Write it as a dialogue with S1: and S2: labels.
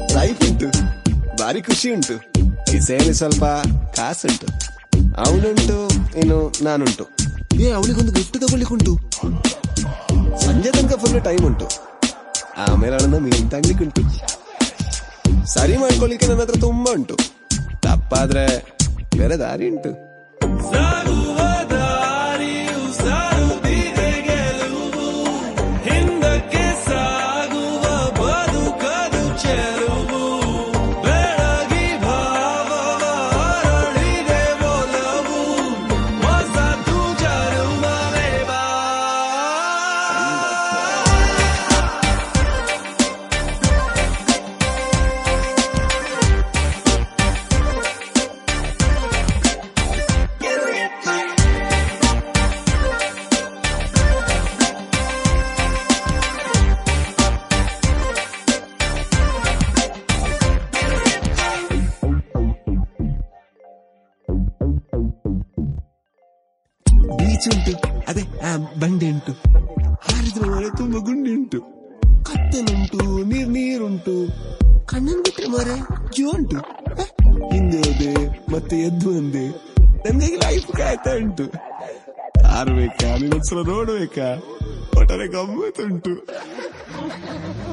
S1: Life ಉಂಟು ಭಾರಿ ಖುಷಿ ಉಂಟು ಕಿಸೆಯಲ್ಲಿ ಸ್ವಲ್ಪ ಕಾಸುಂಟು ಅವನುಂಟು ಇನ್ನು ನಾನುಂಟು ಏ ಅವನಿಗೊಂದು ಗಿಫ್ಟ್ ತಗೊಳ್ಳಿಕ್ಕುಂಟು ಸಂಜೆ ತನಕ ಫುಲ್ ಟೈಮ್ ಉಂಟು ಆಮೇಲೆ ಅವಳನ್ನ ಮೀನ್ ತಗ್ಲಿಕ್ಕುಂಟು ಸರಿ ಮಾಡ್ಕೊಳ್ಳಿಕ್ಕೆ ನನ್ನ ಹತ್ರ ತುಂಬಾ ಉಂಟು ತಪ್ಪಾದ್ರೆ ಬೇರೆ ದಾರಿ ಉಂಟು
S2: ಸಾಗುವ ದಾರಿಯು ಸಾರುತ್ತಿದೆ ಗೆಲುವು ಹಿಂದಕ್ಕೆ ಸಾಗುವ ಬದುಕದು ಚೆಲುವು ಬೆಳಗಿ ಭಾವವ ಹರಡಿದೆ ಒಲವು ಹೊಸತು ಜರುಮನೆ ಬಾ
S1: ಬೀಚ್ ಉಂಟು ಅದೇ ಆ ಬಂಡೆ ಉಂಟು ಹಾರಿದ್ರೆ ಮರೆ ತುಂಬಾ ಗುಂಡಿ ಉಂಟು ಕತ್ತಲುಂಟು ನೀರ್ ನೀರುಂಟು ಕಣ್ಣನ್ ಬಿಟ್ರೆ ಮರೆ ಜೋ ಉಂಟು ಹ? ಹಿಂದೆ ಹೋದೆ ಮತ್ತೆ ಎದ್ದು ಬಂದೆ ನನ್ಗಾಗಿ ಲೈಫ್ ಕಾಯ್ತಾ ಉಂಟು ಹಾರ್ಬೇಕಾ ನೀನೊಂದ್ಸಲ ನೋಡ್ಬೇಕಾ ಒಟ್ಟಾರೆ ಗಮ್ಮತ್ತುಂಟು